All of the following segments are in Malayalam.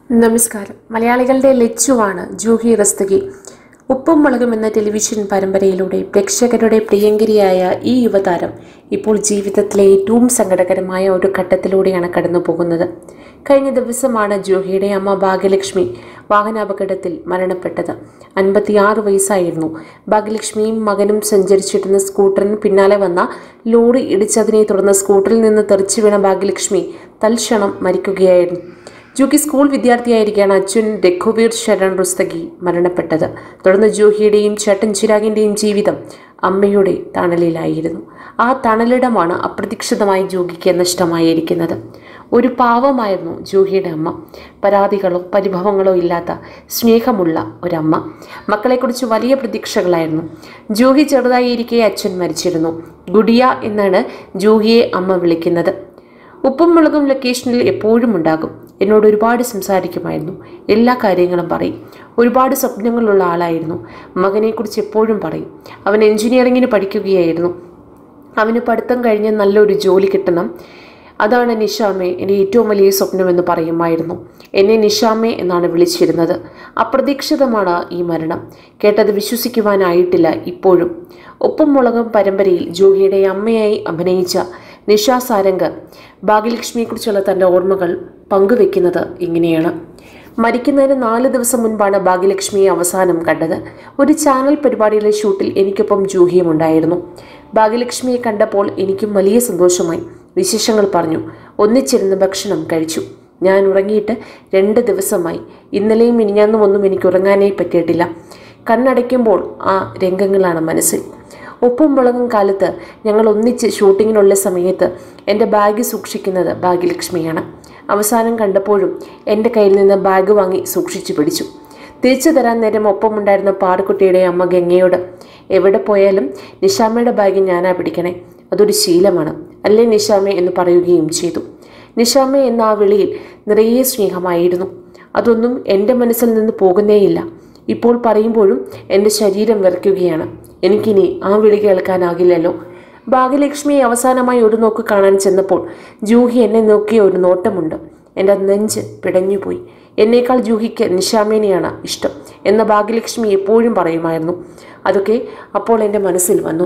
നമസ്കാരം മലയാളികളുടെ ലച്ചുവാണ് ജൂഹി റസ്തഗി ഉപ്പും മുളകും എന്ന ടെലിവിഷൻ പരമ്പരയിലൂടെ പ്രേക്ഷകരുടെ പ്രിയങ്കരിയായ ഈ യുവതാരം ഇപ്പോൾ ജീവിതത്തിലെ ഏറ്റവും സങ്കടകരമായ ഒരു ഘട്ടത്തിലൂടെയാണ് കടന്നു പോകുന്നത് കഴിഞ്ഞ ദിവസമാണ് ജൂഹിയുടെ അമ്മ ഭാഗ്യലക്ഷ്മി വാഹനാപകടത്തിൽ മരണപ്പെട്ടത് അൻപത്തിയാറ് വയസ്സായിരുന്നു ഭാഗ്യലക്ഷ്മിയും മകനും സഞ്ചരിച്ചിരുന്ന സ്കൂട്ടറിന് പിന്നാലെ വന്ന ലോറി ഇടിച്ചതിനെ തുടർന്ന് സ്കൂട്ടറിൽ നിന്ന് തെറിച്ചു വീണ ഭാഗ്യലക്ഷ്മി തൽക്ഷണം മരിക്കുകയായിരുന്നു ജൂഹി സ്കൂൾ വിദ്യാർത്ഥിയായിരിക്കെയാണ് അച്ഛൻ രഘുവീർ ശരൺ റുസ്തഗി മരണപ്പെട്ടത് തുടർന്ന് ജൂഹിയുടെയും ചേട്ടൻ ചിരാഗിൻ്റെയും ജീവിതം അമ്മയുടെ തണലിലായിരുന്നു ആ തണലിടമാണ് അപ്രതീക്ഷിതമായി ജൂഹിക്ക് നഷ്ടമായിരിക്കുന്നത് ഒരു പാവമായിരുന്നു ജൂഹിയുടെ അമ്മ പരാതികളോ പരിഭവങ്ങളോ ഇല്ലാത്ത സ്നേഹമുള്ള ഒരമ്മ മക്കളെക്കുറിച്ച് വലിയ പ്രതീക്ഷകളായിരുന്നു ജൂഹി ചെറുതായിരിക്കെ അച്ഛൻ മരിച്ചിരുന്നു ഗുഡിയ എന്നാണ് ജൂഹിയെ അമ്മ വിളിക്കുന്നത് ഉപ്പും മുളകും ലൊക്കേഷനിൽ എപ്പോഴും ഉണ്ടാകും എന്നോട് ഒരുപാട് സംസാരിക്കുമായിരുന്നു എല്ലാ കാര്യങ്ങളും പറയും ഒരുപാട് സ്വപ്നങ്ങളുള്ള ആളായിരുന്നു മകനെക്കുറിച്ച് എപ്പോഴും പറയും അവൻ എഞ്ചിനീയറിങ്ങിന് പഠിക്കുകയായിരുന്നു അവന് പഠിത്തം കഴിഞ്ഞ് നല്ലൊരു ജോലി കിട്ടണം അതാണ് നിഷാമേ എൻ്റെ ഏറ്റവും വലിയ സ്വപ്നമെന്ന് പറയുമായിരുന്നു എന്നെ നിഷാമേ എന്നാണ് വിളിച്ചിരുന്നത് അപ്രതീക്ഷിതമാണ് ഈ മരണം കേട്ടത് വിശ്വസിക്കുവാനായിട്ടില്ല ഇപ്പോഴും ഒപ്പം മുളകം പരമ്പരയിൽ ജോഹിയുടെ അമ്മയായി അഭിനയിച്ച നിഷ സാരംഗ് ഭാഗ്യലക്ഷ്മിയെക്കുറിച്ചുള്ള തൻ്റെ ഓർമ്മകൾ പങ്കുവെക്കുന്നത് ഇങ്ങനെയാണ് മരിക്കുന്നതിന് നാല് ദിവസം മുൻപാണ് ഭാഗ്യലക്ഷ്മിയെ അവസാനം കണ്ടത് ഒരു ചാനൽ പരിപാടിയിലെ ഷൂട്ടിൽ എനിക്കൊപ്പം ജൂഹിയും ഉണ്ടായിരുന്നു ഭാഗ്യലക്ഷ്മിയെ കണ്ടപ്പോൾ എനിക്കും വലിയ സന്തോഷമായി വിശേഷങ്ങൾ പറഞ്ഞു ഒന്നിച്ചിരുന്ന് ഭക്ഷണം കഴിച്ചു ഞാൻ ഉറങ്ങിയിട്ട് രണ്ട് ദിവസമായി ഇന്നലെയും മിനിഞ്ഞാന്നും ഒന്നും എനിക്ക് ഉറങ്ങാനേ പറ്റിയിട്ടില്ല കണ്ണടയ്ക്കുമ്പോൾ ആ രംഗങ്ങളാണ് മനസ്സിൽ ഉപ്പും മുളകും കാലത്ത് ഞങ്ങൾ ഒന്നിച്ച് ഷൂട്ടിങ്ങിനുള്ള സമയത്ത് എൻ്റെ ബാഗ് സൂക്ഷിക്കുന്നത് ഭാഗ്യലക്ഷ്മിയാണ് അവസാനം കണ്ടപ്പോഴും എൻ്റെ കയ്യിൽ നിന്ന് ബാഗ് വാങ്ങി സൂക്ഷിച്ചു പിടിച്ചു തിരിച്ചു തരാൻ നേരം ഒപ്പമുണ്ടായിരുന്ന പാറക്കുട്ടിയുടെ അമ്മ ഗംഗയോട് എവിടെ പോയാലും നിഷാമ്മയുടെ ബാഗ് ഞാനാ പിടിക്കണേ അതൊരു ശീലമാണ് അല്ലേ നിഷാമ്മ എന്ന് പറയുകയും ചെയ്തു നിഷാമ്മ എന്ന ആ വിളിയിൽ നിറയെ സ്നേഹമായിരുന്നു അതൊന്നും എൻ്റെ മനസ്സിൽ നിന്ന് പോകുന്നേയില്ല ഇപ്പോൾ പറയുമ്പോഴും എൻ്റെ ശരീരം വിറയ്ക്കുകയാണ് എനിക്കിനി ആ വിളി കേൾക്കാനാകില്ലല്ലോ ഭാഗ്യലക്ഷ്മിയെ അവസാനമായി ഒരു നോക്ക് കാണാൻ ചെന്നപ്പോൾ ജൂഹി എന്നെ നോക്കിയ ഒരു നോട്ടമുണ്ട് എൻ്റെ നെഞ്ച് പിടഞ്ഞുപോയി എന്നേക്കാൾ ജൂഹിക്ക് നിഷാമേനെയാണ് ഇഷ്ടം എന്ന ഭാഗ്യലക്ഷ്മി എപ്പോഴും പറയുമായിരുന്നു അതൊക്കെ അപ്പോൾ എൻ്റെ മനസ്സിൽ വന്നു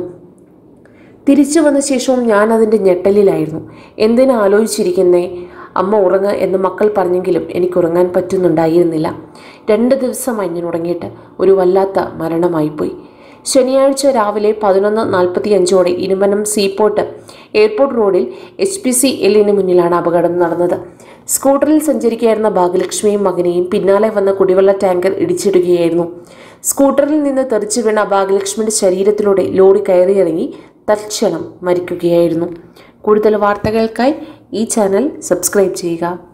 തിരിച്ചു വന്ന ശേഷവും ഞാൻ അതിൻ്റെ ഞെട്ടലിലായിരുന്നു എന്തിനാ ആലോചിച്ചിരിക്കുന്നേ അമ്മ ഉറങ്ങ എന്ന് മക്കൾ പറഞ്ഞെങ്കിലും എനിക്ക് ഉറങ്ങാൻ പറ്റുന്നുണ്ടായിരുന്നില്ല രണ്ട് ദിവസമായി ഞാൻ ഉറങ്ങിയിട്ട് ഒരു വല്ലാത്ത മരണമായിപ്പോയി ശനിയാഴ്ച രാവിലെ പതിനൊന്ന് നാൽപ്പത്തി അഞ്ചോടെ ഇരുമനം സീപോർട്ട് എയർപോർട്ട് റോഡിൽ എച്ച് പി സി എല്ലിന് മുന്നിലാണ് അപകടം നടന്നത് സ്കൂട്ടറിൽ സഞ്ചരിക്കുകയായിരുന്ന ഭാഗ്യലക്ഷ്മിയും മകനെയും പിന്നാലെ വന്ന കുടിവെള്ള ടാങ്കർ ഇടിച്ചിടുകയായിരുന്നു സ്കൂട്ടറിൽ നിന്ന് തെറിച്ചു വീണ ഭാഗ്യലക്ഷ്മിയുടെ ശരീരത്തിലൂടെ ലോറി കയറിയിറങ്ങി തൽക്ഷണം മരിക്കുകയായിരുന്നു കൂടുതൽ വാർത്തകൾക്കായി ഈ ചാനൽ സബ്സ്ക്രൈബ് ചെയ്യുക